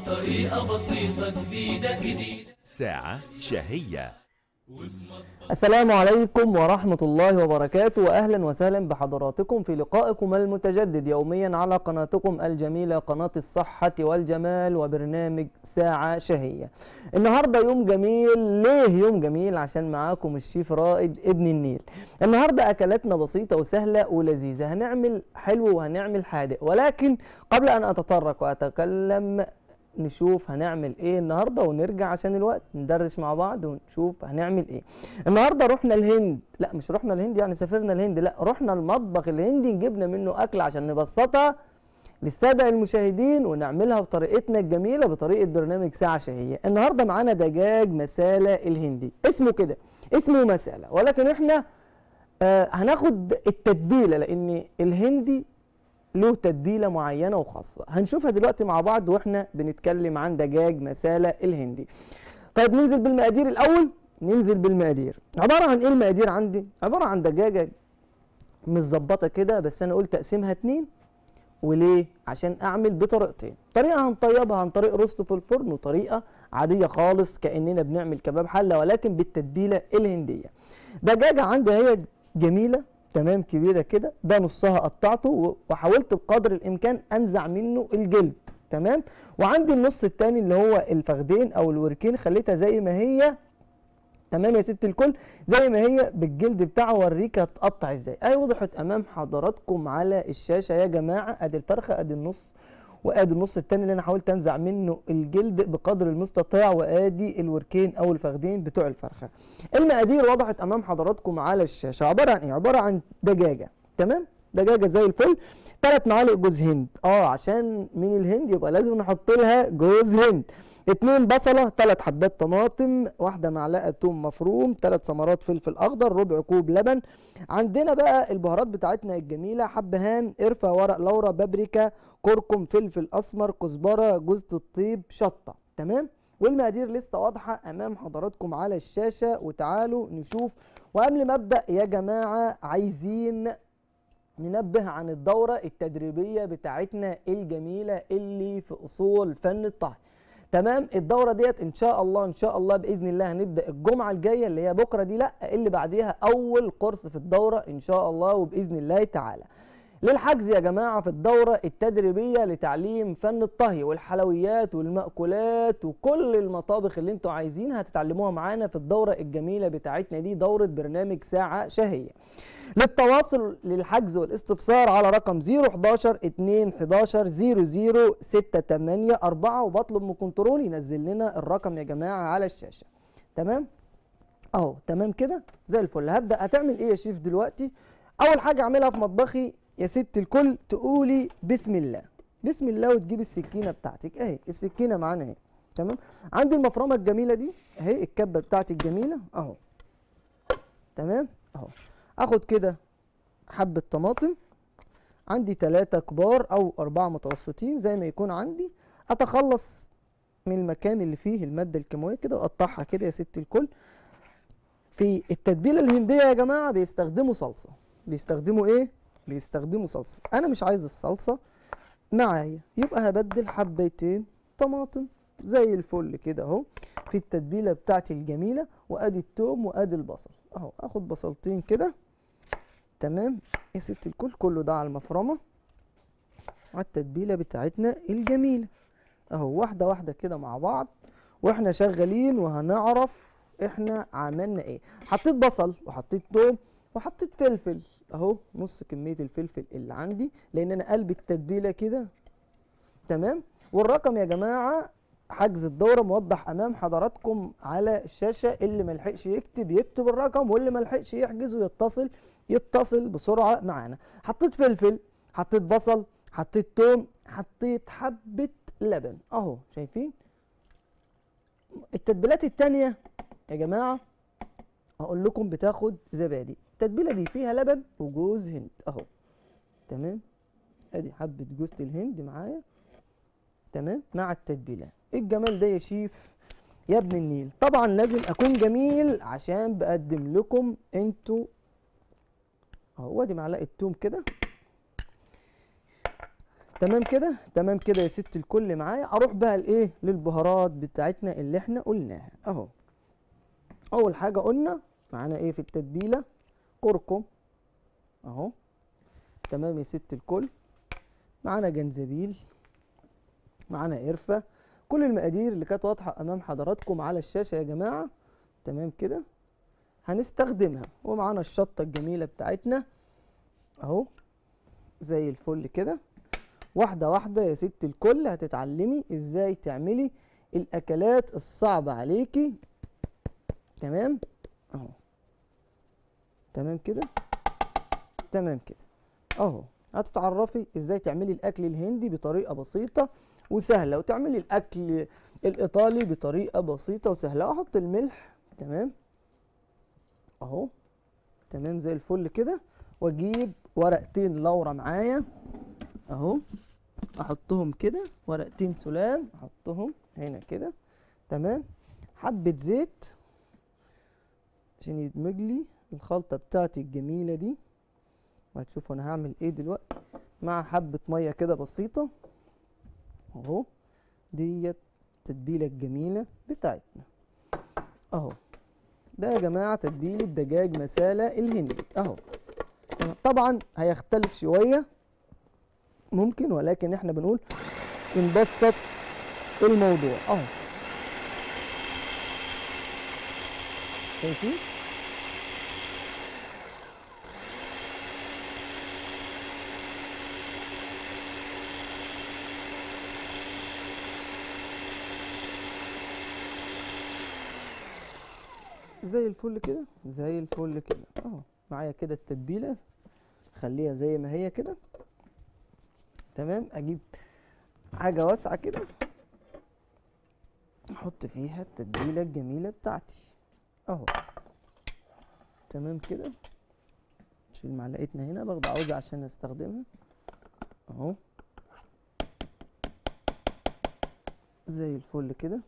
طريقة بسيطة جديدة جديدة ساعة شهية السلام عليكم ورحمة الله وبركاته وأهلا وسهلا بحضراتكم في لقائكم المتجدد يوميا على قناتكم الجميلة قناة الصحة والجمال وبرنامج ساعة شهية النهاردة يوم جميل ليه يوم جميل عشان معاكم الشيف رائد ابن النيل النهاردة أكلاتنا بسيطة وسهلة ولذيذة هنعمل حلو وهنعمل حادق ولكن قبل أن أتطرق وأتكلم نشوف هنعمل ايه النهارده ونرجع عشان الوقت ندردش مع بعض ونشوف هنعمل ايه النهارده رحنا الهند لا مش رحنا الهند يعني سافرنا الهند لا رحنا المطبخ الهندي جبنا منه اكل عشان نبسطها للساده المشاهدين ونعملها بطريقتنا الجميله بطريقه برنامج ساعه شهيه النهارده معانا دجاج مساله الهندي اسمه كده اسمه مساله ولكن احنا آه هناخد التتبيله لان الهندي له تتبيله معينه وخاصه هنشوفها دلوقتي مع بعض واحنا بنتكلم عن دجاج مساله الهندي طيب ننزل بالمقادير الاول ننزل بالمقادير عباره عن ايه المقادير عندي عباره عن دجاجه متظبطه كده بس انا قلت اقسمها اتنين وليه عشان اعمل بطريقتين طريقه هنطيبها عن طريق روستو في الفرن وطريقه عاديه خالص كاننا بنعمل كباب حله ولكن بالتتبيله الهنديه دجاجه عندي هي جميله تمام كبيره كده ده نصها قطعته وحاولت بقدر الامكان انزع منه الجلد تمام وعندي النص التاني اللي هو الفخدين او الوركين خليتها زي ما هي تمام يا ست الكل زي ما هي بالجلد بتاعها اوريك هتقطع ازاي اهي وضحت امام حضراتكم على الشاشه يا جماعه ادي الفرخه ادي النص وادي النص التاني اللي انا حاولت انزع منه الجلد بقدر المستطاع وادي الوركين او الفخدين بتوع الفرخه المقادير وضحت امام حضراتكم على الشاشه عباره عن ايه عباره عن دجاجه تمام دجاجه زي الفل ثلاث معالق جوز هند اه عشان من الهند يبقى لازم نحط لها جوز هند اتنين بصله ثلاث حبات طماطم واحده معلقه توم مفروم ثلاث ثمرات فلفل اخضر ربع كوب لبن عندنا بقى البهارات بتاعتنا الجميله حبهان قرفه ورق لورا بابريكا كركم فلفل اسمر كزبره جوز الطيب شطه تمام والمقادير لسه واضحه امام حضراتكم على الشاشه وتعالوا نشوف وقبل ما ابدا يا جماعه عايزين ننبه عن الدوره التدريبيه بتاعتنا الجميله اللي في اصول فن الطهي تمام الدوره ديت ان شاء الله ان شاء الله باذن الله هنبدا الجمعه الجايه اللي هي بكره دي لا اللي بعديها اول كورس في الدوره ان شاء الله وباذن الله تعالى للحجز يا جماعة في الدورة التدريبية لتعليم فن الطهي والحلويات والمأكولات وكل المطابخ اللي انتوا عايزينها هتتعلموها معانا في الدورة الجميلة بتاعتنا دي دورة برنامج ساعة شهية للتواصل للحجز والاستفسار على رقم 011 2 11 00 684 وبطلب من كنترول ينزل لنا الرقم يا جماعة على الشاشة تمام اهو تمام كده زي الفل هبدأ هتعمل ايه يا شيف دلوقتي اول حاجة اعملها في مطبخي يا ست الكل تقولي بسم الله بسم الله وتجيب السكينه بتاعتك اهي السكينه معانا اهي تمام عندي المفرمه الجميله دي اهي الكبه بتاعتي الجميله اهو تمام اهو اخد كده حبه طماطم عندي ثلاثة كبار او اربعة متوسطين زي ما يكون عندي اتخلص من المكان اللي فيه الماده الكيماويه كده واقطعها كده يا ست الكل في التتبيله الهنديه يا جماعه بيستخدموا صلصه بيستخدموا ايه بيستخدموا صلصه انا مش عايز الصلصه معايا يبقى هبدل حبتين طماطم زي الفل كده اهو في التتبيله بتاعتي الجميله وادي التوم وادي البصل اهو اخد بصلتين كده تمام يا ست الكل كله ده على المفرمه على التتبيله بتاعتنا الجميله اهو واحده واحده كده مع بعض واحنا شغالين وهنعرف احنا عملنا ايه حطيت بصل وحطيت توم وحطيت فلفل اهو نص كميه الفلفل اللي عندي لان انا قلب التتبيله كده تمام والرقم يا جماعه حجز الدوره موضح امام حضراتكم على الشاشه اللي ما لحقش يكتب يكتب الرقم واللي ما لحقش يحجز ويتصل يتصل بسرعه معانا حطيت فلفل حطيت بصل حطيت توم حطيت حبه لبن اهو شايفين التتبيلات التانية يا جماعه هقول لكم بتاخد زبادي التتبيله دي فيها لبن وجوز هند اهو تمام ادي حبه جوز الهند معايا تمام مع التتبيله ايه الجمال ده يا شيف يا ابن النيل طبعا لازم اكون جميل عشان بقدم لكم انتوا اهو ادي معلقه توم كده تمام كده تمام كده يا ست الكل معايا اروح بقى لايه للبهارات بتاعتنا اللي احنا قلناها اهو اول حاجه قلنا معانا ايه في التتبيله كركم اهو تمام يا ست الكل معانا جنزبيل معانا قرفه كل المقادير اللي كانت واضحه امام حضراتكم على الشاشه يا جماعه تمام كده هنستخدمها ومعانا الشطه الجميله بتاعتنا اهو زي الفل كده واحده واحده يا ست الكل هتتعلمي ازاي تعملي الاكلات الصعبه عليكي تمام اهو تمام كده تمام كده اهو هتتعرفي ازاي تعملي الاكل الهندي بطريقه بسيطه وسهله وتعملي الاكل الايطالي بطريقه بسيطه وسهله احط الملح تمام اهو تمام زي الفل كده واجيب ورقتين لورا معايا اهو احطهم كده ورقتين سلام احطهم هنا كده تمام حبه زيت عشان يدمج لي الخلطه بتاعتي الجميله دي وهتشوفوا انا هعمل ايه دلوقتي مع حبه ميه كده بسيطه اهو ديت التتبيله الجميله بتاعتنا اهو ده يا جماعه تتبيله دجاج مساله الهندي اهو طبعا هيختلف شويه ممكن ولكن احنا بنقول نبسط الموضوع اهو شايفين زي الفل كده زي الفل كده اهو معايا كده التتبيله خليها زي ما هي كده تمام اجيب حاجه واسعه كده احط فيها التتبيله الجميله بتاعتي اهو تمام كده نشيل معلقتنا هنا برضه عاوزة عشان استخدمها اهو زي الفل كده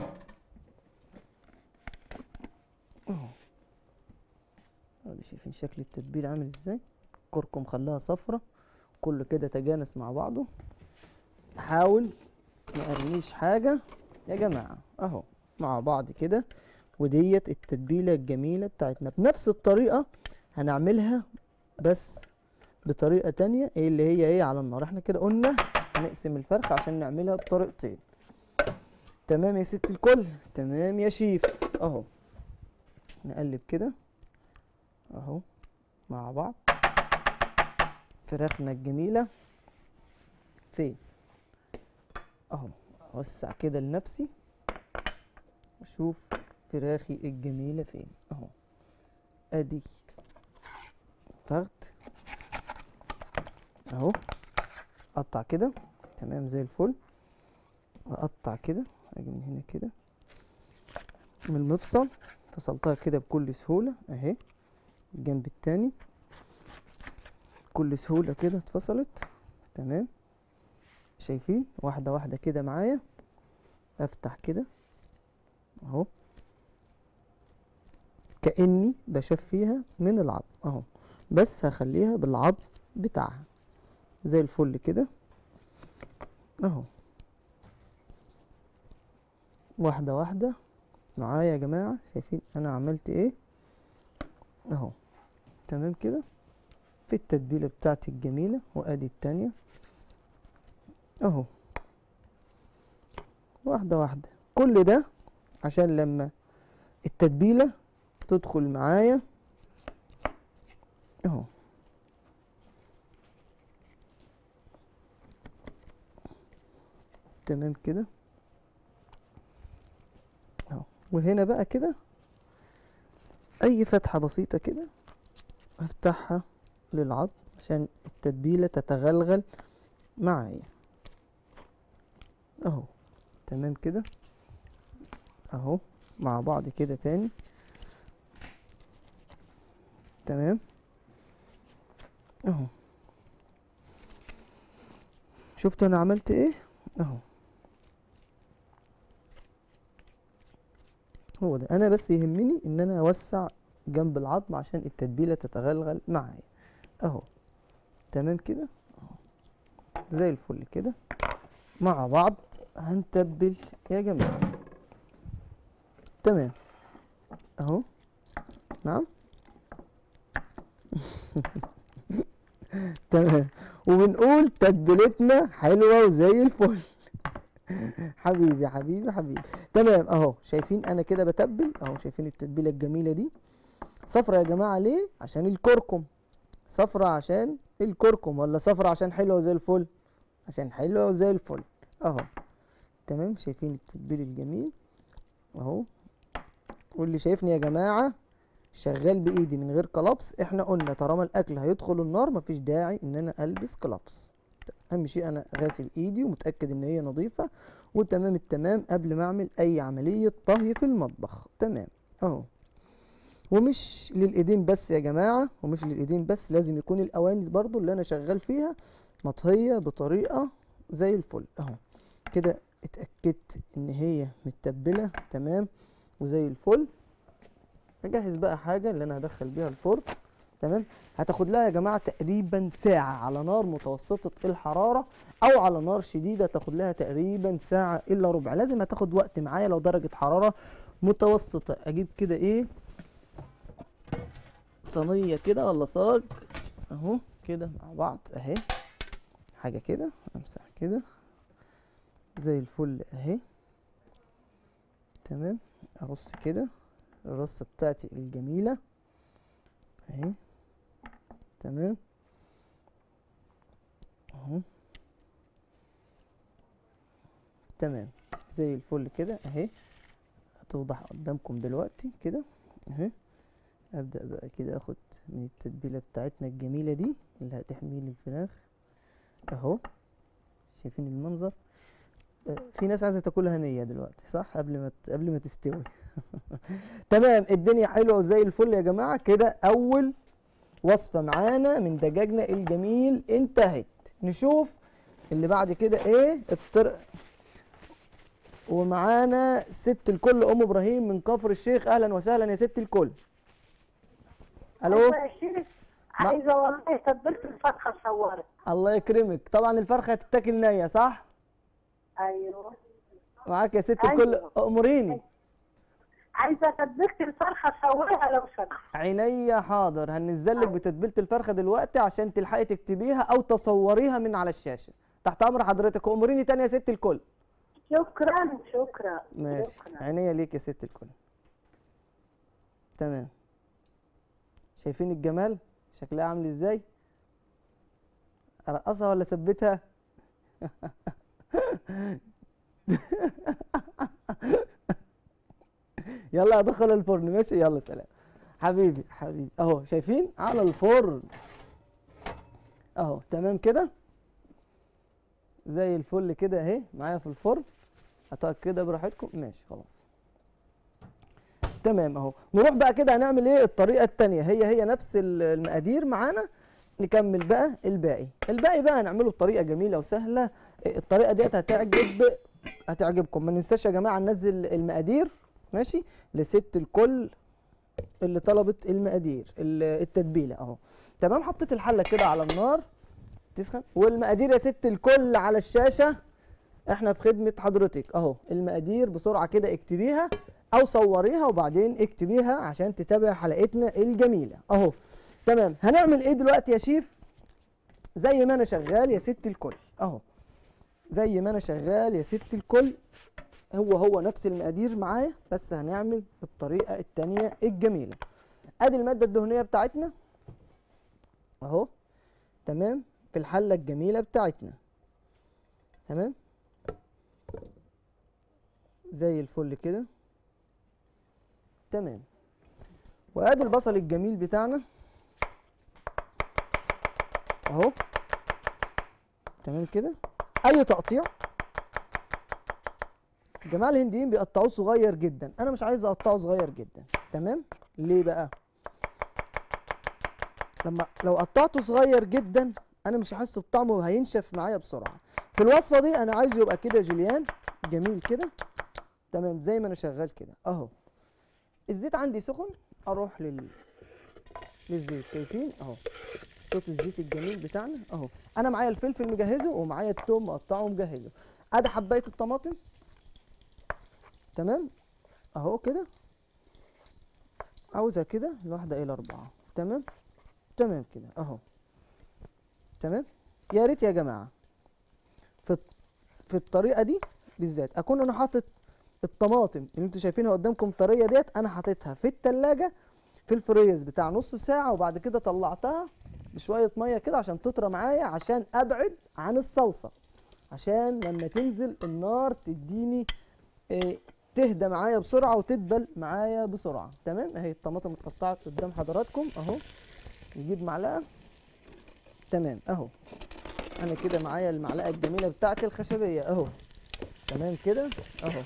اهو ادي شايفين شكل التتبيله عامل ازاي كركم خلاها صفرة كله كده تجانس مع بعضه حاول ما ارميش حاجه يا جماعه اهو مع بعض كده وديت التتبيله الجميله بتاعتنا بنفس الطريقه هنعملها بس بطريقه تانية ايه اللي هي ايه على النار احنا كده قلنا هنقسم الفرخ عشان نعملها بطريقتين تمام يا ست الكل تمام يا شيف اهو نقلب كده اهو مع بعض فراخنا الجميله فين اهو اوسع كده لنفسي اشوف فراخي الجميله فين اهو ادي فخد اهو اقطع كده تمام زي الفل واقطع كده اجي من هنا كده من المفصل فصلتها كده بكل سهوله اهي الجنب التاني بكل سهوله كده اتفصلت تمام شايفين واحده واحده كده معايا افتح كده اهو كاني بشفيها من العظم اهو بس هخليها بالعظم بتاعها زي الفل كده اهو واحده واحده معايا يا جماعه شايفين انا عملت ايه اهو تمام كده في التتبيله بتاعتي الجميله وادي التانية اهو واحده واحده كل ده عشان لما التتبيله تدخل معايا اهو تمام كده اهو وهنا بقى كده اي فتحة بسيطة كده افتحها للعظم عشان التتبيلة تتغلغل معايا اهو تمام كده اهو مع بعض كده تاني تمام اهو شفتوا انا عملت ايه اهو هو ده انا بس يهمني ان انا اوسع جنب العظم عشان التتبيله تتغلغل معايا اهو تمام كده اهو زي الفل كده مع بعض هنتبل يا جماعة تمام اهو نعم تمام وبنقول تتبيلتنا حلوة وزي الفل حبيبي حبيبي حبيبي تمام اهو شايفين انا كده بتبل اهو شايفين التتبيلة الجميلة دي صفرة يا جماعة ليه عشان الكركم صفرة عشان الكركم ولا صفرة عشان حلوة زي الفل عشان حلوة وزي الفل اهو تمام شايفين التتبيل الجميل اهو واللي شايفني يا جماعة شغال بايدي من غير كلابس احنا قلنا طالما الاكل هيدخل النار مفيش داعي ان انا البس كلابس اهم شيء انا غاسل ايدي ومتاكد ان هي نظيفه وتمام التمام قبل ما اعمل اي عمليه طهي في المطبخ تمام اهو ومش للايدين بس يا جماعه ومش للايدين بس لازم يكون الاواني برضو اللي انا شغال فيها مطهيه بطريقه زي الفل اهو كده اتاكدت ان هي متبله تمام وزي الفل اجهز بقى حاجه اللي انا هدخل بيها الفرن تمام هتاخد لها يا جماعه تقريبا ساعه على نار متوسطه الحراره او على نار شديده تاخد لها تقريبا ساعه الا ربع لازم هتاخد وقت معايا لو درجه حراره متوسطه اجيب كده ايه صينيه كده ولا صاج اهو كده مع بعض اهي حاجه كده امسح كده زي الفل اهي تمام ارص كده الرصه بتاعتي الجميله اهي تمام اهو تمام زي الفل كده اهي هتوضح قدامكم دلوقتي كده اهي ابدا بقى كده اخد من التتبيله بتاعتنا الجميله دي اللي هتحمي لي الفراخ اهو شايفين المنظر آه، في ناس عايزه تاكلها نيه دلوقتي صح قبل ما ت- قبل ما تستوي تمام الدنيا حلوه وزي الفل يا جماعه كده اول وصفه معانا من دجاجنا الجميل انتهت نشوف اللي بعد كده ايه الطرق ومعانا ست الكل ام ابراهيم من كفر الشيخ اهلا وسهلا يا ست الكل الو أيوة يا شيخ عايزه والله تبلت الفرخه صورت الله يكرمك طبعا الفرخه هتتاكل نيه صح ايوه معاك يا ست الكل أيوة. اموريني عايزه تبلت الفرخه صورها لو سمحت عينيا حاضر هننزلك بتتبيله الفرخه دلوقتي عشان تلحقي تكتبيها او تصوريها من على الشاشه تحت امر حضرتك اموريني تاني يا ست الكل شكرا شكرا ماشي شكرا عينيا ليك يا ست الكل تمام شايفين الجمال شكلها عامل ازاي ارقصها ولا اثبتها يلا ادخل الفرن ماشي يلا سلام حبيبي حبيبي اهو شايفين على الفرن اهو تمام كده زي الفل كده اهي معايا في الفرن هتقعد كده براحتكم ماشي خلاص تمام اهو نروح بقى كده هنعمل ايه الطريقه التانية هي هي نفس ال- المقادير معانا نكمل بقى الباقي الباقي بقى هنعمله بطريقه جميله وسهله إيه، الطريقه ديت هتعجب هتعجبكم ما ننساش يا جماعه ننزل المقادير ماشي لست الكل اللي طلبت المقادير ال- التتبيله اهو تمام حطيت الحله كده على النار تسخن والمقادير يا ست الكل على الشاشه احنا في خدمه حضرتك اهو المقادير بسرعه كده اكتبيها او صوريها وبعدين اكتبيها عشان تتابع حلقتنا الجميله اهو تمام هنعمل ايه دلوقتي يا شيف زي ما انا شغال يا ست الكل اهو زي ما انا شغال يا ست الكل هو هو نفس المقادير معايا بس هنعمل بالطريقه التانية الجميله ادي الماده الدهنيه بتاعتنا اهو تمام في الحله الجميله بتاعتنا تمام زي الفل كده تمام وادي البصل الجميل بتاعنا اهو تمام كده اي تقطيع الجماعه الهنديين بيقطعوه صغير جدا انا مش عايز اقطعه صغير جدا تمام ليه بقى لما لو قطعته صغير جدا انا مش هحس بطعمه وهينشف معايا بسرعه في الوصفه دي انا عايزه يبقى كده جوليان جميل كده تمام زي ما انا شغال كده اهو الزيت عندي سخن اروح لل للزيت شايفين اهو صوت الزيت الجميل بتاعنا اهو انا معايا الفلفل مجهزه ومعايا التوم مقطعه ومجهزه ادي حبايه الطماطم تمام اهو كده عاوزها كده الواحده الى اربعه تمام تمام كده اهو تمام يا ريت يا جماعه في في الطريقه دي بالذات اكون انا حاطط الطماطم اللي انتوا شايفينها قدامكم طريه ديت انا حاططها في التلاجة في الفريز بتاع نص ساعه وبعد كده طلعتها بشويه ميه كده عشان تطرى معايا عشان ابعد عن الصلصه عشان لما تنزل النار تديني إيه تهدى معايا بسرعه وتدبل معايا بسرعه تمام اهي الطماطم اتقطعت قدام حضراتكم اهو نجيب معلقه تمام اهو انا كده معايا المعلقه الجميله بتاعتي الخشبيه اهو تمام كده اهو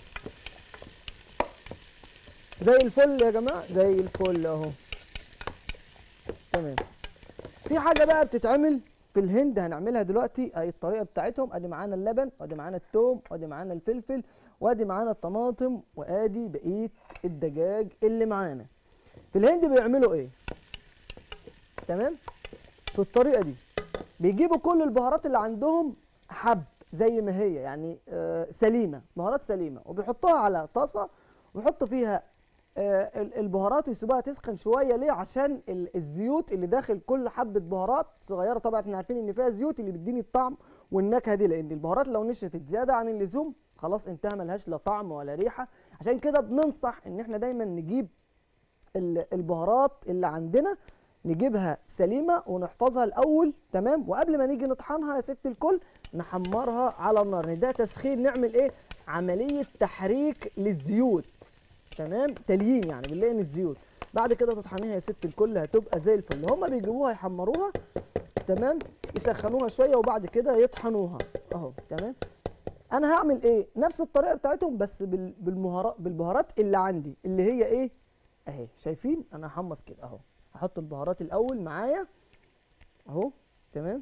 زي الفل يا جماعه زي الفل اهو تمام في حاجه بقى بتتعمل في الهند هنعملها دلوقتي اهي الطريقه بتاعتهم ادي معانا اللبن وادي معانا التوم وادي معانا الفلفل وادي معانا الطماطم وادي بقيه الدجاج اللي معانا في الهند بيعملوا ايه تمام في الطريقه دي بيجيبوا كل البهارات اللي عندهم حب زي ما هي يعني آه سليمه بهارات سليمه وبيحطوها على طاسه ويحطوا فيها آه ال- البهارات ويسيبوها تسخن شويه ليه عشان ال- الزيوت اللي داخل كل حبه بهارات صغيره طبعا احنا عارفين ان فيها زيوت اللي بتديني الطعم والنكهه دي لان البهارات لو نشفت زياده عن اللزوم خلاص انتهى ملهاش لا طعم ولا ريحه عشان كده بننصح ان احنا دايما نجيب ال- البهارات اللي عندنا نجيبها سليمه ونحفظها الاول تمام وقبل ما نيجي نطحنها يا ست الكل نحمرها على النار لأن ده تسخين نعمل ايه عمليه تحريك للزيوت تمام تليين يعني بنلاقي الزيوت بعد كده تطحنيها يا ست الكل هتبقى زي الفل هما بيجيبوها يحمروها تمام يسخنوها شويه وبعد كده يطحنوها اهو تمام انا هعمل ايه نفس الطريقه بتاعتهم بس بال- بالمهارات بالبهارات اللي عندي اللي هي ايه اهي شايفين انا هحمص كده اهو هحط البهارات الاول معايا اهو تمام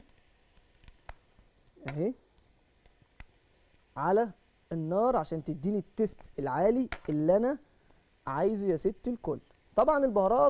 اهي على النار عشان تديني التست العالي اللي انا عايزه يا ست الكل طبعا البهارات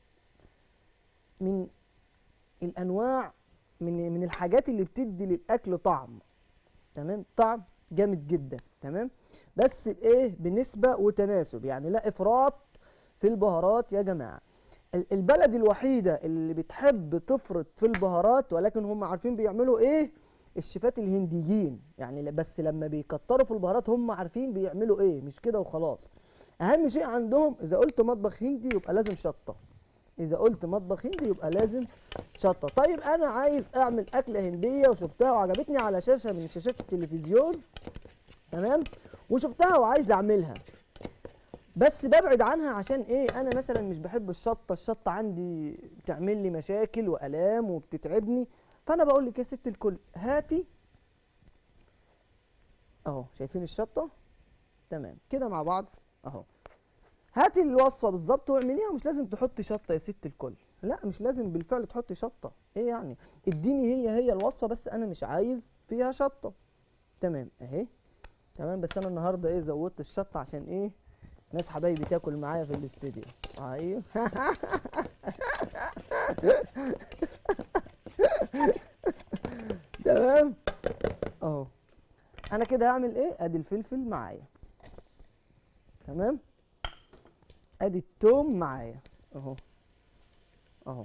من الانواع من من الحاجات اللي بتدي للاكل طعم تمام طعم جامد جدا تمام بس ايه بنسبه وتناسب يعني لا افراط في البهارات يا جماعه ال- البلد الوحيده اللي بتحب تفرط في البهارات ولكن هم عارفين بيعملوا ايه الشيفات الهنديين يعني ل- بس لما بيكتروا في البهارات هم عارفين بيعملوا ايه مش كده وخلاص اهم شيء عندهم اذا قلت مطبخ هندي يبقى لازم شطه اذا قلت مطبخ هندي يبقى لازم شطه طيب انا عايز اعمل اكله هنديه وشفتها وعجبتني على شاشه من شاشات التلفزيون تمام وشفتها وعايز اعملها بس ببعد عنها عشان ايه انا مثلا مش بحب الشطه الشطه عندي بتعمل لي مشاكل والام وبتتعبني فانا بقول لك يا ست الكل هاتي اهو شايفين الشطه تمام كده مع بعض اهو هاتي الوصفه بالظبط واعمليها مش لازم تحطي شطه يا ست الكل لا مش لازم بالفعل تحطي شطه ايه يعني اديني هي هي الوصفه بس انا مش عايز فيها شطه تمام اهي تمام بس انا النهارده ايه زودت الشطه عشان ايه ناس حبايبي تاكل معايا في الاستديو ايوه تمام اهو انا كده هعمل ايه ادي الفلفل معايا تمام ادي التوم معايا اهو اهو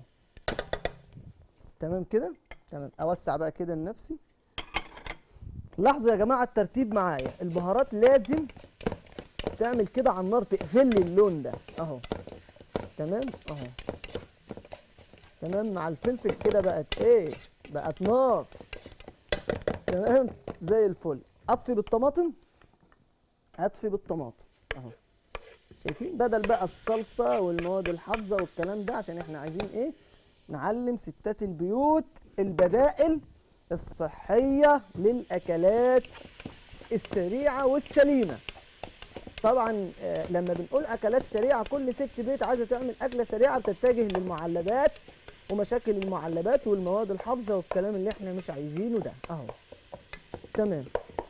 تمام كده تمام اوسع بقى كده لنفسي لاحظوا يا جماعه الترتيب معايا البهارات لازم تعمل كده على النار تقفل لي اللون ده اهو تمام اهو تمام مع الفلفل كده بقت ايه بقت نار تمام زي الفل اطفي بالطماطم اطفي بالطماطم اهو شايفين بدل بقى الصلصه والمواد الحافظه والكلام ده عشان احنا عايزين ايه نعلم ستات البيوت البدائل الصحيه للاكلات السريعه والسليمه طبعا آه، لما بنقول اكلات سريعه كل ست بيت عايزه تعمل اكله سريعه بتتجه للمعلبات ومشاكل المعلبات والمواد الحافظه والكلام اللي احنا مش عايزينه ده اهو تمام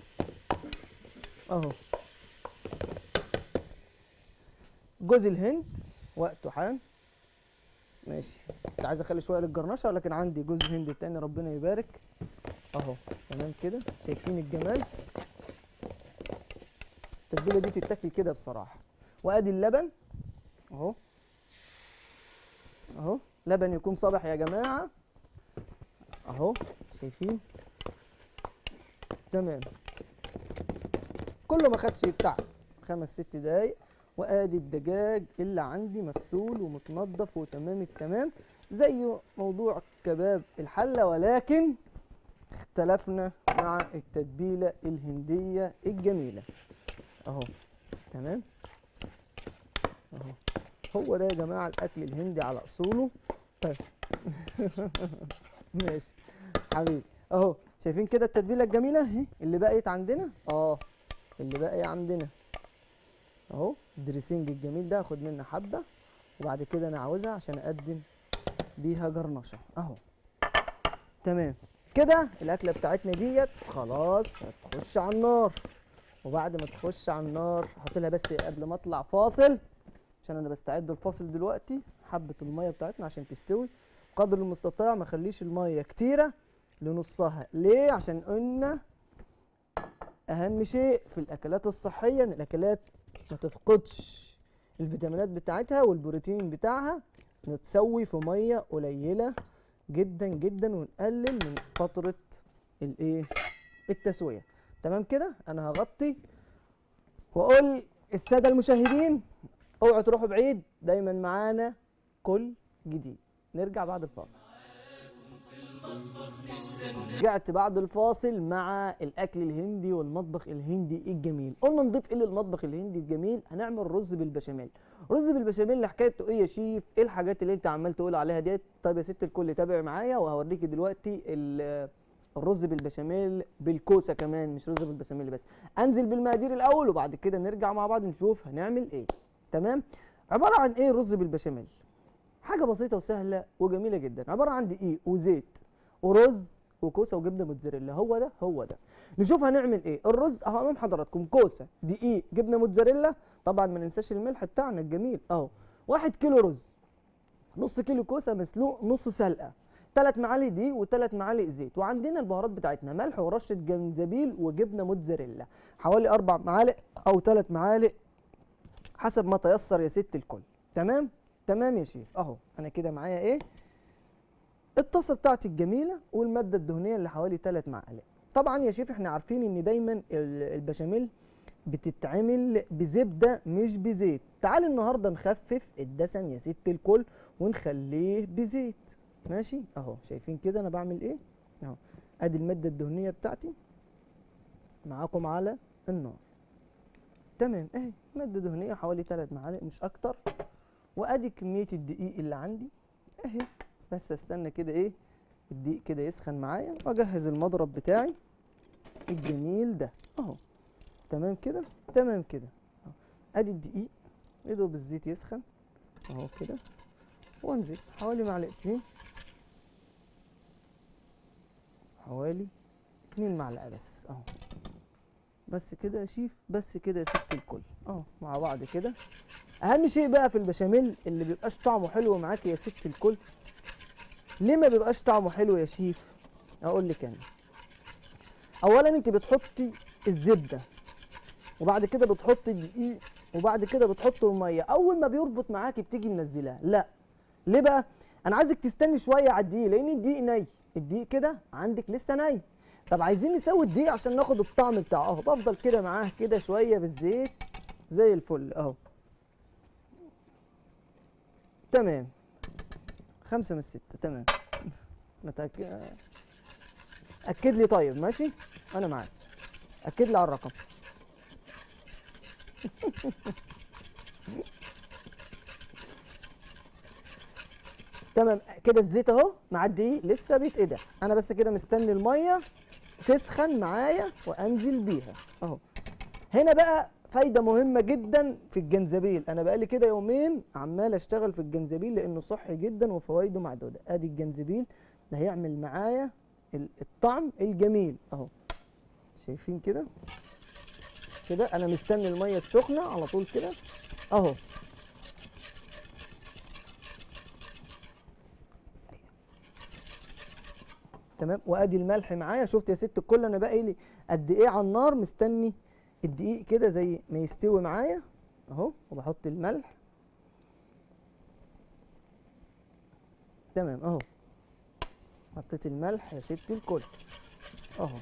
اهو جوز الهند وقته حان ماشي كنت عايز اخلي شويه للجرنشه ولكن عندي جوز هند تاني ربنا يبارك اهو تمام كده شايفين الجمال التتبيله دي تتاكل كده بصراحه وادي اللبن اهو اهو لبن يكون صبح يا جماعه اهو شايفين تمام كله ما خدش بتاع خمس ست دقايق وادي الدجاج اللي عندي مغسول ومتنضف وتمام التمام زي موضوع كباب الحله ولكن اختلفنا مع التتبيله الهنديه الجميله اهو تمام اهو هو ده يا جماعه الاكل الهندي على اصوله طيب ماشي حبيبي اهو شايفين كده التتبيله الجميله اهي اللي بقيت عندنا اه اللي باقي عندنا اهو الدريسنج الجميل ده هاخد منه حبه وبعد كده انا عاوزها عشان اقدم بيها جرنشه اهو تمام كده الاكله بتاعتنا ديت خلاص هتخش على النار وبعد ما تخش على النار هحط لها بس قبل ما اطلع فاصل عشان انا بستعد الفاصل دلوقتي حبه الميه بتاعتنا عشان تستوي قدر المستطاع ما اخليش الميه كتيره لنصها ليه عشان قلنا اهم شيء في الاكلات الصحيه ان الاكلات ما تفقدش الفيتامينات بتاعتها والبروتين بتاعها نتسوي في ميه قليله جدا جدا ونقلل من فتره الايه التسويه تمام كده انا هغطي واقول الساده المشاهدين اوعوا تروحوا بعيد دايما معانا كل جديد نرجع بعد الفاصل رجعت بعد الفاصل مع الاكل الهندي والمطبخ الهندي الجميل قلنا نضيف ايه للمطبخ الهندي الجميل هنعمل رز بالبشاميل رز بالبشاميل اللي حكايته ايه يا شيف ايه الحاجات اللي انت عمال تقول عليها ديت طيب يا ست الكل تابع معايا وهوريكي دلوقتي ال- الرز بالبشاميل بالكوسه كمان مش رز بالبشاميل بس انزل بالمقادير الاول وبعد كده نرجع مع بعض نشوف هنعمل ايه تمام عباره عن ايه رز بالبشاميل حاجه بسيطه وسهله وجميله جدا عباره عن دقيق وزيت ورز وكوسه وجبنه موتزاريلا هو ده هو ده نشوف هنعمل ايه الرز اهو امام حضراتكم كوسه دقيق جبنه موتزاريلا طبعا ما ننساش الملح بتاعنا الجميل اهو واحد كيلو رز نص كيلو كوسه مسلوق نص سلقه ثلاث معالق دقيق وثلاث معالق زيت وعندنا البهارات بتاعتنا ملح ورشه جنزبيل وجبنه موتزاريلا حوالي اربع معالق او ثلاث معالق حسب ما تيسر يا ست الكل تمام تمام يا شيف اهو انا كده معايا ايه الطاسه بتاعتي الجميله والماده الدهنيه اللي حوالي 3 معالق طبعا يا شيف احنا عارفين ان دايما ال- البشاميل بتتعمل بزبده مش بزيت تعال النهارده نخفف الدسم يا ست الكل ونخليه بزيت ماشي اهو شايفين كده انا بعمل ايه اهو ادي الماده الدهنيه بتاعتي معاكم على النار تمام اهي ماده دهنيه حوالي 3 معالق مش اكتر وادي كميه الدقيق اللي عندي اهي بس استنى كده ايه الدقيق كده يسخن معايا واجهز المضرب بتاعي الجميل ده اهو تمام كده تمام كده أهو. ادي الدقيق يا دوب الزيت يسخن اهو كده وانزل حوالي معلقتين حوالي اتنين معلقه بس اهو بس كده يا شيف بس كده يا ست الكل اهو مع بعض كده اهم شيء بقى في البشاميل اللي بيبقاش طعمه حلو معاك يا ست الكل ليه ما بيبقاش طعمه حلو يا شيف اقول لك انا اولا انت بتحطي الزبده وبعد كده بتحطي الدقيق وبعد كده بتحطي الميه اول ما بيربط معاكي بتيجي منزلاه لا ليه بقى انا عايزك تستني شويه على الدقيق لان الدقيق ني الدقيق كده عندك لسه ني طب عايزين نسوي الدقيق عشان ناخد الطعم بتاعه اهو بفضل كده معاه كده شويه بالزيت زي الفل اهو تمام خمسة من الستة تمام متأكد أكد لي طيب ماشي أنا معاك أكد لي على الرقم تمام كده الزيت اهو مع الدقيق لسه بيتقدح انا بس كده مستني الميه تسخن معايا وانزل بيها اهو هنا بقى فايده مهمه جدا في الجنزبيل انا بقالي كده يومين عمال اشتغل في الجنزبيل لانه صحي جدا وفوائده معدوده ادي الجنزبيل ده هيعمل معايا ال- الطعم الجميل اهو شايفين كده كده انا مستني الميه السخنه على طول كده اهو تمام وادي الملح معايا شفت يا ست الكل انا باقي لي قد ايه على النار مستني الدقيق كده زي ما يستوي معايا اهو وبحط الملح تمام اهو حطيت الملح يا ست الكل اهو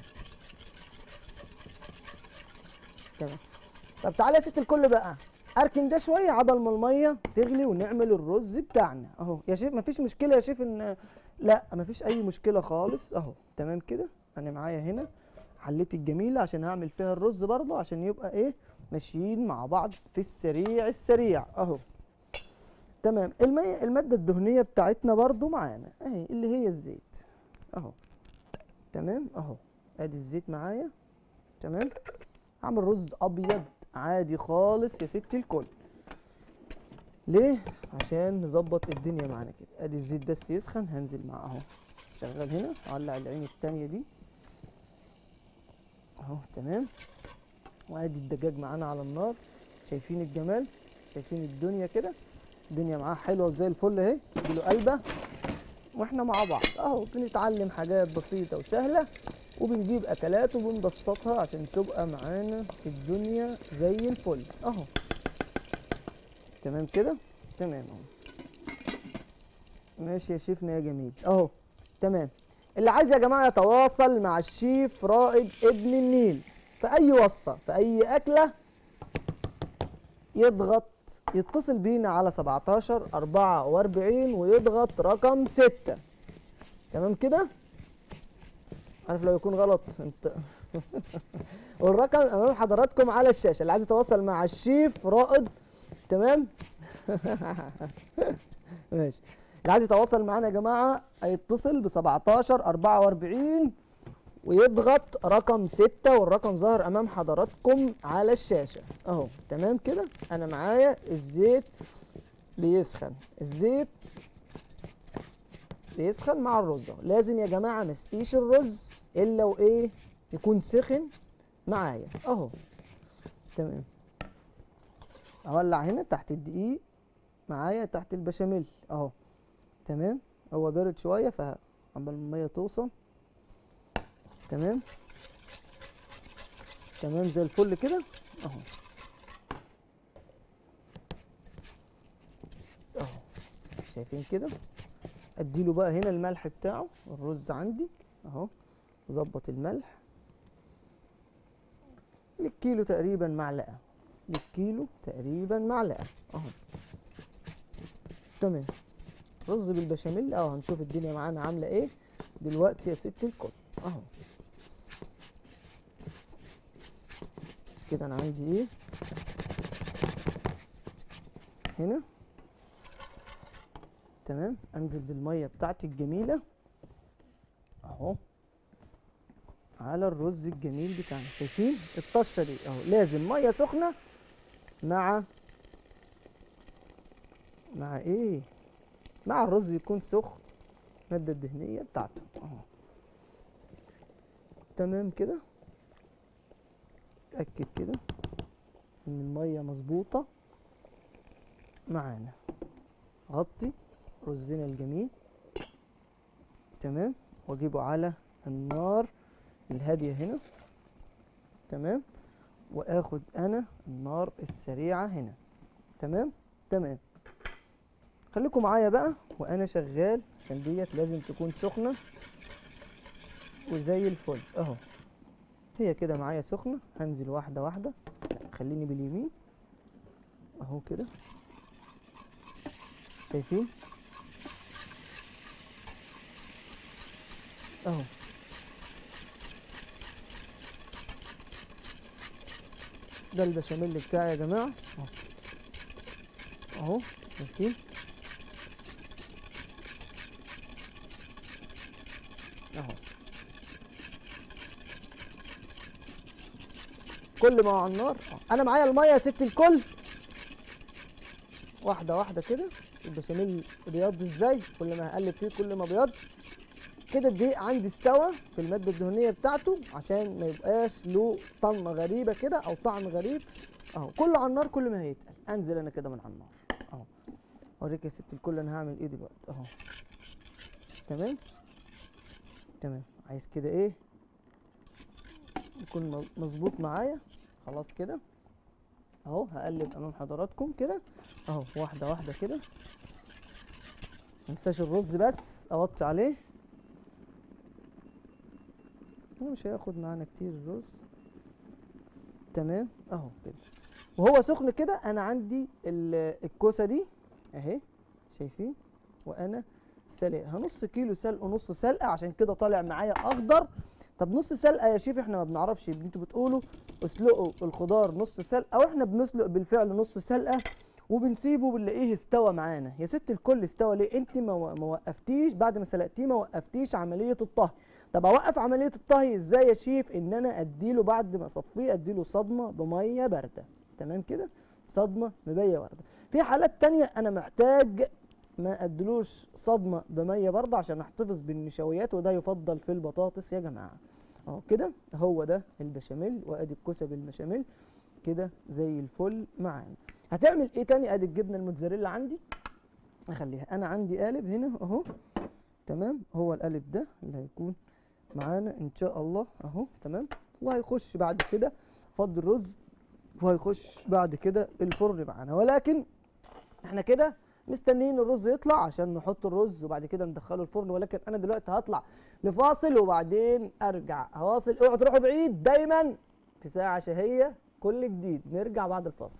تمام طب تعالى يا ست الكل بقى اركن ده شويه عبل ما الميه تغلي ونعمل الرز بتاعنا اهو يا شيف مفيش مشكله يا شيف ان لا مفيش اي مشكله خالص اهو تمام كده انا معايا هنا حلتي الجميله عشان هعمل فيها الرز برضه عشان يبقى ايه ماشيين مع بعض في السريع السريع اهو تمام المية الماده الدهنيه بتاعتنا برضه معانا اهي اللي هي الزيت اهو تمام اهو ادي الزيت معايا تمام هعمل رز ابيض عادي خالص يا ست الكل ليه عشان نظبط الدنيا معانا كده ادي الزيت بس يسخن هنزل معاه اهو شغال هنا اولع العين التانية دي اهو تمام وادي الدجاج معانا على النار شايفين الجمال شايفين الدنيا كده الدنيا معاه حلوه وزي الفل اهي اديله قلبه واحنا مع بعض اهو بنتعلم حاجات بسيطه وسهله وبنجيب اكلات وبنبسطها عشان تبقى معانا الدنيا زي الفل اهو تمام كده تمام اهو ماشي يا شيفنا يا جميل اهو تمام اللي عايز يا جماعه يتواصل مع الشيف رائد ابن النيل في اي وصفه في اي اكله يضغط يتصل بينا على 17 44 ويضغط رقم 6 تمام كده عارف لو يكون غلط انت والرقم امام حضراتكم على الشاشه اللي عايز يتواصل مع الشيف رائد تمام ماشي اللي عايز يتواصل معانا يا جماعه هيتصل ب 17 44 ويضغط رقم 6 والرقم ظاهر امام حضراتكم على الشاشه اهو تمام كده انا معايا الزيت بيسخن الزيت بيسخن مع الرز اهو لازم يا جماعه ما اسقيش الرز الا وايه يكون سخن معايا اهو تمام اولع هنا تحت الدقيق معايا تحت البشاميل اهو تمام هو بارد شويه فقبل ما الميه توصل تمام تمام زي الفل كده اهو اهو شايفين كده اديله بقى هنا الملح بتاعه الرز عندي اهو ظبط الملح للكيلو تقريبا معلقه للكيلو تقريبا معلقه اهو تمام رز بالبشاميل اهو هنشوف الدنيا معانا عامله ايه دلوقتي يا ست الكل اهو كده انا عندي ايه هنا تمام انزل بالميه بتاعتي الجميله اهو على الرز الجميل بتاعنا شايفين الطشه دي اهو لازم ميه سخنه مع مع ايه مع الرز يكون سخن الماده الدهنيه بتاعته اهو تمام كده اتاكد كده ان الميه مظبوطه معانا غطي رزنا الجميل تمام واجيبه على النار الهاديه هنا تمام واخد انا النار السريعه هنا تمام تمام خليكم معايا بقى وانا شغال عشان ديت لازم تكون سخنه وزي الفل اهو هي كده معايا سخنه هنزل واحده واحده لا خليني باليمين اهو كده شايفين اهو ده البشاميل بتاعي يا جماعه اهو اهو شايفين اهو كل ما هو على النار أهو. انا معايا الميه يا ست الكل واحده واحده كده البشاميل بيض ازاي كل ما هقلب فيه كل ما بيض كده الدقيق عندي استوى في الماده الدهنيه بتاعته عشان ما يبقاش له طعم غريبه كده او طعم غريب اهو كله على النار كل ما هيتقل انزل انا كده من على النار اهو اوريك يا ست الكل انا هعمل ايه دلوقتي اهو تمام تمام عايز كده ايه يكون مظ- مظبوط معايا خلاص كده اهو هقلب امام حضراتكم كده اهو واحده واحده كده منساش الرز بس اوطي عليه هو مش هياخد معانا كتير الرز تمام اهو كده وهو سخن كده انا عندي ال- الكوسه دي اهي شايفين وانا سلقها نص كيلو سلق ونص سلقه عشان كده طالع معايا اخضر طب نص سلقه يا شيف احنا ما بنعرفش انتوا بتقولوا اسلقوا الخضار نص سلقه واحنا بنسلق بالفعل نص سلقه وبنسيبه بنلاقيه استوى معانا يا ست الكل استوى ليه انت ما و- ما وقفتيش بعد ما سلقتيه ما وقفتيش عمليه الطهي طب اوقف عمليه الطهي ازاي يا شيف ان انا اديله بعد ما اصفيه اديله صدمه بميه بارده تمام كده صدمه بميه بارده في حالات تانية انا محتاج ما ادلوش صدمه بميه بارده عشان احتفظ بالنشويات وده يفضل في البطاطس يا جماعه اهو كده هو ده البشاميل وادي الكوسه بالبشاميل كده زي الفل معانا هتعمل ايه تاني ادي الجبنه الموتزاريلا عندي اخليها انا عندي قالب هنا اهو تمام هو القالب ده اللي هيكون معانا ان شاء الله اهو تمام وهيخش بعد كده فض الرز وهيخش بعد كده الفرن معانا ولكن احنا كده مستنيين الرز يطلع عشان نحط الرز وبعد كده ندخله الفرن ولكن انا دلوقتي هطلع لفاصل وبعدين ارجع هواصل اوعوا تروحوا بعيد دايما في ساعة شهية كل جديد نرجع بعد الفاصل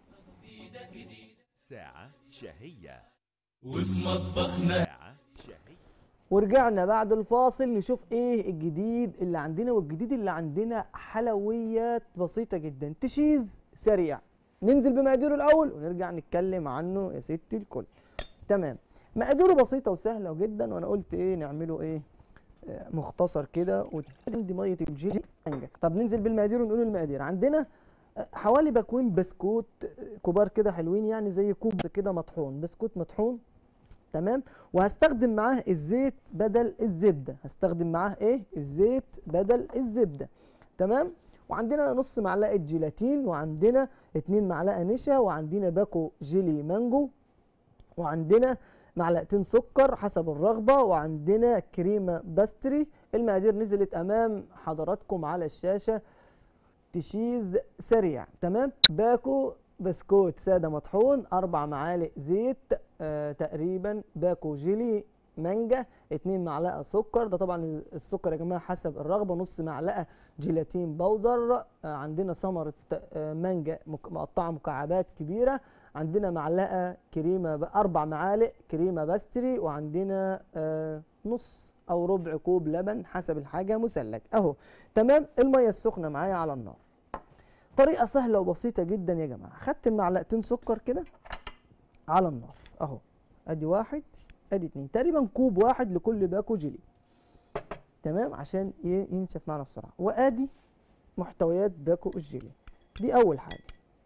ساعة شهية وفي مطبخنا ساعة شهية ورجعنا بعد الفاصل نشوف ايه الجديد اللي عندنا والجديد اللي عندنا حلويات بسيطة جدا تشيز سريع ننزل بمقاديره الاول ونرجع نتكلم عنه يا ست الكل تمام مقاديره بسيطة وسهلة جدا وانا قلت ايه نعمله ايه آه، مختصر كده وعندي ميه الجيلي انجح طب ننزل بالمقادير ونقول المقادير عندنا آه، حوالي باكوين بسكوت آه، كبار كده حلوين يعني زي كوب كده مطحون بسكوت مطحون تمام وهستخدم معاه الزيت بدل الزبده هستخدم معاه ايه الزيت بدل الزبده تمام وعندنا نص معلقه جيلاتين وعندنا اتنين معلقه نشا وعندنا باكو جيلي مانجو وعندنا معلقتين سكر حسب الرغبه وعندنا كريمه باستري المقادير نزلت امام حضراتكم على الشاشه تشيز سريع تمام باكو بسكوت ساده مطحون اربع معالق زيت آه تقريبا باكو جيلي مانجا اتنين معلقه سكر ده طبعا السكر يا جماعه حسب الرغبه نص معلقه جيلاتين بودر آه عندنا ثمره آه مانجا مك- مقطعه مكعبات كبيره عندنا معلقه كريمه ب- اربع معالق كريمه باستري وعندنا آه نص او ربع كوب لبن حسب الحاجه مثلج اهو تمام الميه السخنه معايا على النار طريقه سهله وبسيطه جدا يا جماعه خدت معلقتين سكر كده على النار اهو ادي واحد ادي اتنين تقريبا كوب واحد لكل باكو جيلي تمام عشان ي- ينشف معنا بسرعه وادي محتويات باكو الجيلي دي اول حاجه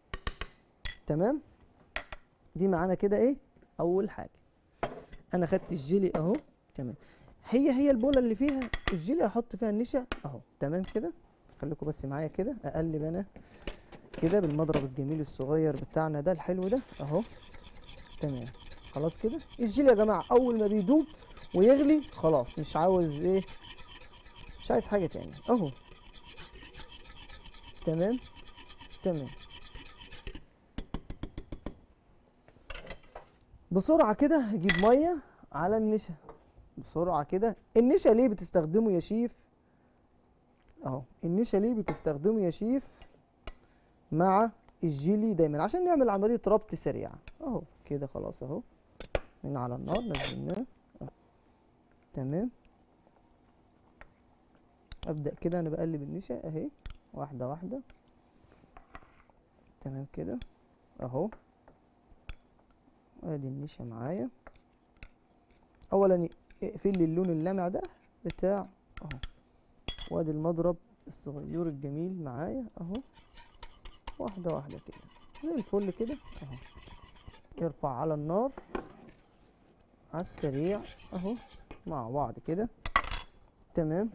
تمام دي معانا كده ايه اول حاجه انا خدت الجيلي اهو تمام هي هي البوله اللي فيها الجيلي احط فيها النشا اهو تمام كده خليكم بس معايا كده اقلب انا كده بالمضرب الجميل الصغير بتاعنا ده الحلو ده اهو تمام خلاص كده الجيلي يا جماعه اول ما بيدوب ويغلي خلاص مش عاوز ايه مش عايز حاجه تاني اهو تمام تمام بسرعه كده هجيب ميه على النشا بسرعه كده النشا ليه بتستخدمه يا شيف اهو النشا ليه بتستخدمه يا شيف مع الجيلي دايما عشان نعمل عمليه ربط سريعه اهو كده خلاص اهو من على النار نزلناه أهو. تمام ابدا كده انا بقلب النشا اهي واحده واحده تمام كده اهو ادي النشا معايا اولا اقفل لي اللون اللامع ده بتاع اهو وادي المضرب الصغير الجميل معايا اهو واحده واحده كده زي الفل كده اهو ارفع على النار على السريع اهو مع بعض كده تمام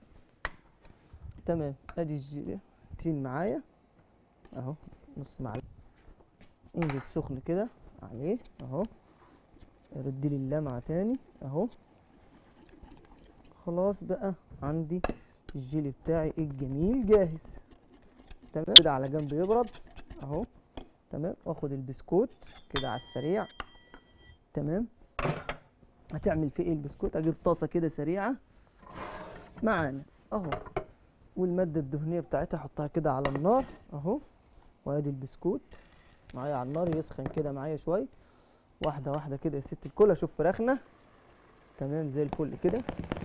تمام ادي الجيلاتين معايا اهو نص معلقه انزل سخن كده عليه اهو رد لي اللمعه تاني اهو خلاص بقى عندي الجيلي بتاعي الجميل جاهز تمام كده على جنب يبرد اهو تمام واخد البسكوت كده على السريع تمام هتعمل فيه ايه البسكوت اجيب طاسه كده سريعه معانا اهو والماده الدهنيه بتاعتها احطها كده على النار اهو وادي البسكوت معايا على النار يسخن كده معايا شويه واحده واحده كده يا ست الكل اشوف فراخنا تمام زي الفل كده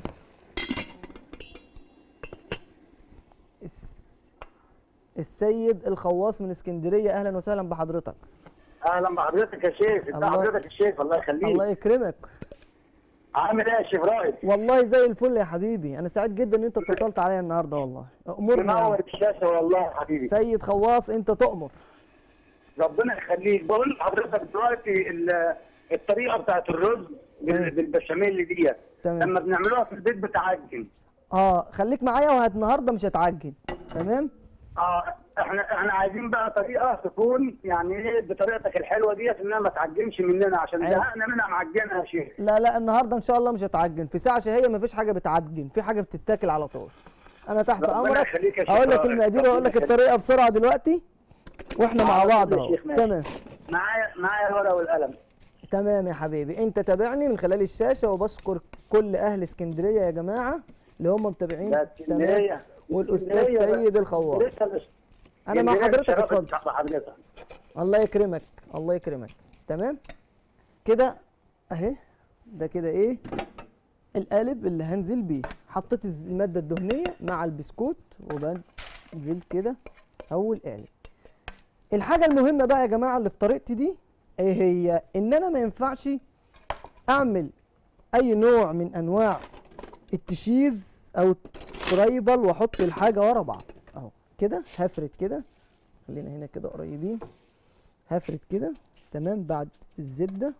الس- السيد الخواص من اسكندريه اهلا وسهلا بحضرتك اهلا بحضرتك يا شيخ ازي الله- حضرتك يا شيخ الله يخليك الله يكرمك عامل ايه يا شيخ رائد والله زي الفل يا حبيبي انا سعيد جدا ان انت اتصلت عليا النهارده والله امورنا يا عم. منور الشاشه والله يا حبيبي سيد خواص انت تؤمر ربنا يخليك بقول لحضرتك دلوقتي ال- الطريقه بتاعت الرز بال- تمام. بالبشاميل ديت تمام. لما بنعملوها في البيت بتعجن اه خليك معايا وهت النهارده مش هتعجن تمام اه احنا احنا عايزين بقى طريقه تكون يعني ايه بطريقتك الحلوه ديت انها ما تعجنش مننا عشان عيب. زهقنا منها معجنه يا شيخ لا لا النهارده ان شاء الله مش هتعجن في ساعه شهيه مفيش حاجه بتعجن في حاجه بتتاكل على طول انا تحت ربنا امرك يخليك يا شيخ هقول لك رائد. المقادير ربنا واقول لك يخليك. الطريقه بسرعه دلوقتي واحنا مع على بعض طول يا اهو شيخ، ماشي. تمام معايا معايا الورقه والقلم تمام يا حبيبي انت تابعني من خلال الشاشه وبشكر كل اهل اسكندريه يا جماعه اللي هم متابعين ده اسكندريه والاستاذ اسكندرية بقى. سيد الخواص اسكندرية انا مع اسكندرية حضرتك اتشرفت اتفضل بحضرتك الله يكرمك الله يكرمك تمام كده اهي ده كده ايه القالب اللي هنزل بيه حطيت الز- الماده الدهنيه مع البسكوت وبنزل كده اول قالب الحاجه المهمه بقى يا جماعه اللي في طريقتي دي ايه هي ان انا ما ينفعش اعمل اي نوع من انواع التشيز او الترايبل واحط الحاجه ورا بعض اهو كده هفرد كده خلينا هنا كده قريبين هفرد كده تمام بعد الزبدة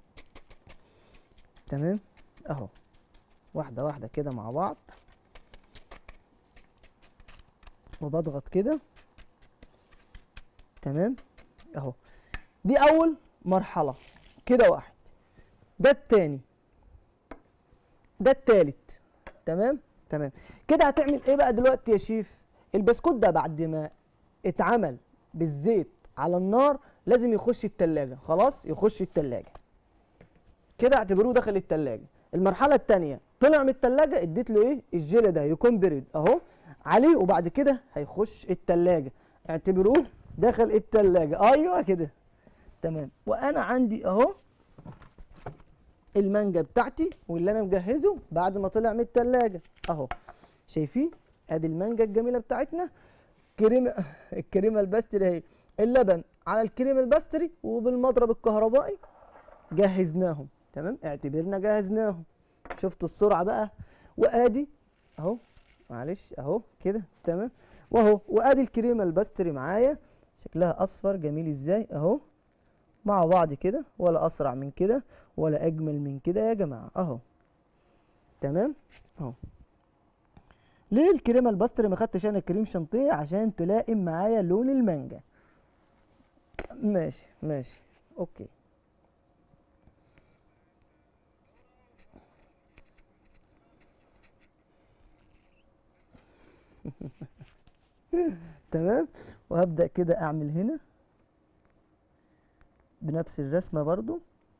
تمام اهو واحدة واحدة كده مع بعض وبضغط كده تمام اهو دي اول مرحلة كده واحد ده التاني ده التالت تمام تمام كده هتعمل ايه بقى دلوقتي يا شيف البسكوت ده بعد ما اتعمل بالزيت على النار لازم يخش التلاجة خلاص يخش التلاجة كده اعتبروه دخل التلاجة المرحلة التانية طلع من التلاجة اديت له ايه الجيلي ده يكون بريد اهو عليه وبعد كده هيخش التلاجة اعتبروه دخل التلاجة ايوه كده تمام وانا عندي اهو المانجا بتاعتي واللي انا مجهزه بعد ما طلع من التلاجة اهو شايفين ادي المانجا الجميلة بتاعتنا كريمه الكريمه البستري اهي اللبن على الكريمه البستري وبالمضرب الكهربائي جهزناهم تمام اعتبرنا جهزناهم شفت السرعه بقى وادي اهو معلش اهو كده تمام واهو وادي الكريمه البستري معايا شكلها اصفر جميل ازاي اهو مع بعض كده ولا اسرع من كده ولا اجمل من كده يا جماعه اهو تمام اهو ليه الكريمه البستري ما خدتش انا كريم شانتيه عشان تلائم معايا لون المانجا ماشي ماشي اوكي تمام وهبدأ كده اعمل هنا بنفس الرسمة برضو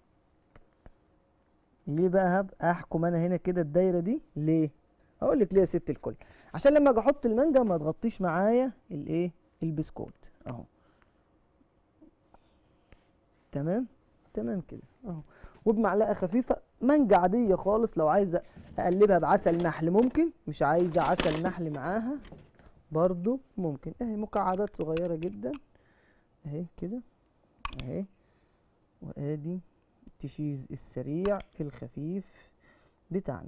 ليه بقى هبقى احكم انا هنا كده الدايرة دي ليه هقول لك ليه يا ست الكل عشان لما اجي احط المانجا ما تغطيش معايا الايه البسكوت اهو تمام تمام كده اهو وبمعلقه خفيفه مانجا عاديه خالص لو عايزه اقلبها بعسل نحل ممكن مش عايزه عسل نحل معاها برضو ممكن اهي مكعبات صغيره جدا اهي كده اهي وادي التشيز السريع الخفيف بتاعنا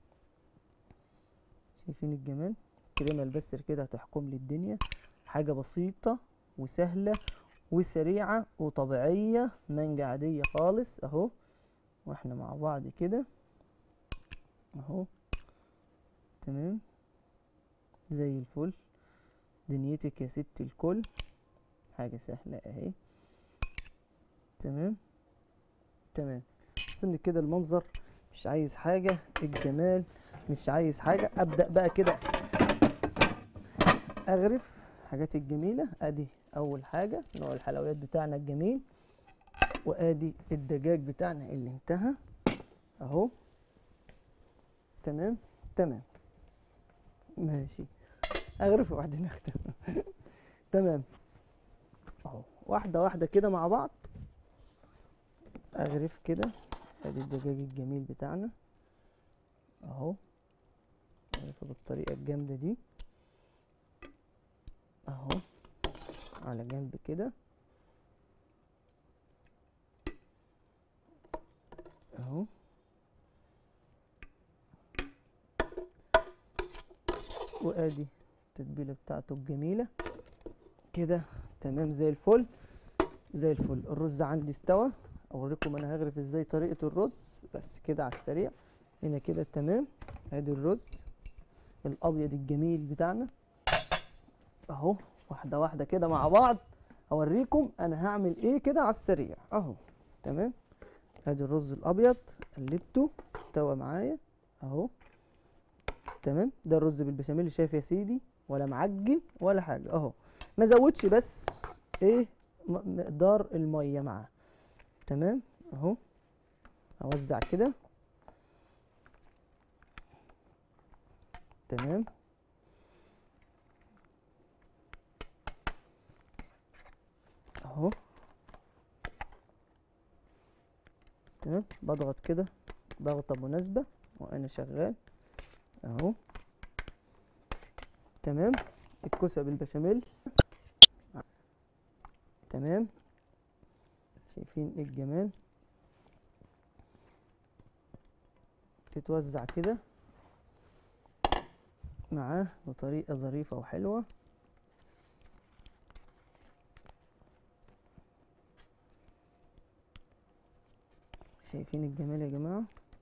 شايفين الجمال الكريمه البستر كده هتحكم لي الدنيا حاجه بسيطه وسهله وسريعه وطبيعيه مانجا عاديه خالص اهو واحنا مع بعض كده اهو تمام زي الفل دنيتك يا ست الكل حاجه سهله اهي تمام تمام اظن كده المنظر مش عايز حاجه الجمال مش عايز حاجه ابدا بقى كده اغرف حاجات الجميله ادي اول حاجه نوع الحلويات بتاعنا الجميل وادي الدجاج بتاعنا اللي انتهى اهو تمام تمام ماشي اغرف وبعدين اختم تمام اهو واحده واحده كده مع بعض اغرف كده ادي الدجاج الجميل بتاعنا اهو اغرفه بالطريقه الجامده دي اهو على جنب كده اهو وادي التتبيله بتاعته الجميله كده تمام زي الفل زي الفل الرز عندي استوى اوريكم انا هغرف ازاي طريقه الرز بس كده على السريع هنا كده تمام ادي الرز الابيض الجميل بتاعنا اهو واحده واحده كده مع بعض اوريكم انا هعمل ايه كده على السريع اهو تمام ادي الرز الابيض قلبته استوى معايا اهو تمام ده الرز بالبشاميل شايف يا سيدي ولا معجن ولا حاجه اهو ما زودش بس ايه م- مقدار الميه معاه تمام اهو اوزع كده تمام اهو تمام بضغط كده ضغطة مناسبة وانا شغال اهو تمام الكوسة بالبشاميل تمام شايفين ايه الجمال تتوزع كده معاه بطريقة ظريفة وحلوة شايفين الجمال يا جماعة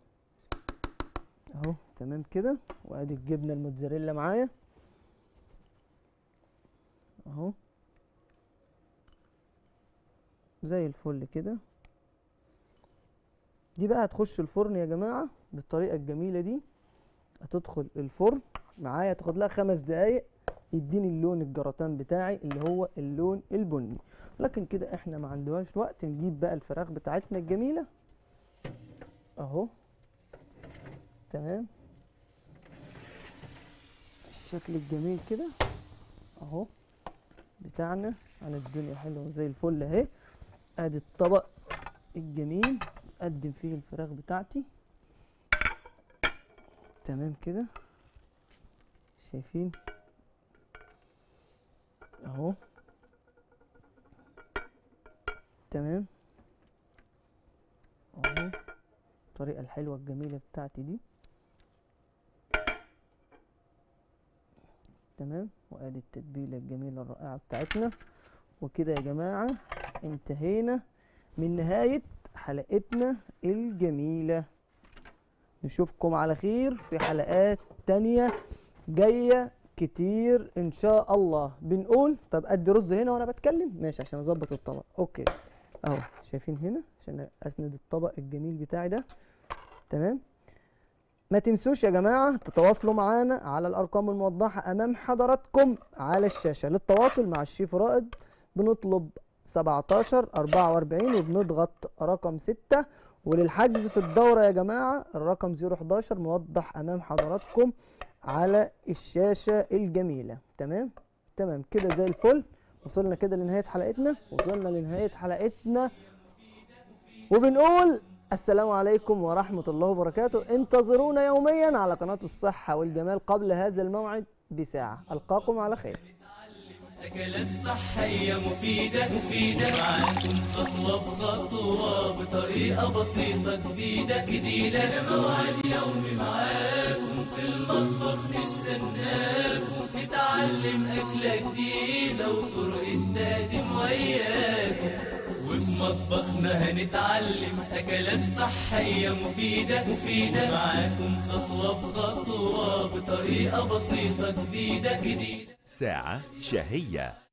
اهو تمام كده وادي الجبنة الموتزاريلا معايا اهو زي الفل كده دي بقى هتخش الفرن يا جماعة بالطريقة الجميلة دي هتدخل الفرن معايا تاخد لها خمس دقايق يديني اللون الجراتان بتاعي اللي هو اللون البني لكن كده احنا ما عندناش وقت نجيب بقى الفراخ بتاعتنا الجميلة اهو تمام الشكل الجميل كده اهو بتاعنا عن الدنيا حلوه زي الفل اهي ادي الطبق الجميل اقدم فيه الفراخ بتاعتي تمام كده شايفين اهو تمام اهو الطريقة الحلوة الجميلة بتاعتي دي تمام وادي التتبيلة الجميلة الرائعة بتاعتنا وكده يا جماعة انتهينا من نهاية حلقتنا الجميلة نشوفكم على خير في حلقات تانية جاية كتير ان شاء الله بنقول طب ادي رز هنا وانا بتكلم ماشي عشان اظبط الطبق اوكي اهو شايفين هنا عشان اسند الطبق الجميل بتاعي ده تمام ما تنسوش يا جماعة تتواصلوا معانا على الأرقام الموضحة أمام حضراتكم على الشاشة للتواصل مع الشيف رائد بنطلب 17 44 وبنضغط رقم 6 وللحجز في الدورة يا جماعة الرقم 011 موضح أمام حضراتكم على الشاشة الجميلة تمام تمام كده زي الفل وصلنا كده لنهاية حلقتنا وصلنا لنهاية حلقتنا وبنقول السلام عليكم ورحمة الله وبركاته انتظرونا يوميا على قناة الصحة والجمال قبل هذا الموعد بساعة ألقاكم على خير أكلات صحية مفيدة مفيدة معاكم خطوة بخطوة بطريقة بسيطة جديدة جديدة موعد يومي معاكم في المطبخ نستناكم نتعلم أكلة جديدة وطرق التقديم وياكم وفي مطبخنا هنتعلم أكلات صحية مفيدة مفيدة معاكم خطوة بخطوة بطريقة بسيطة جديدة جديدة ساعة شهية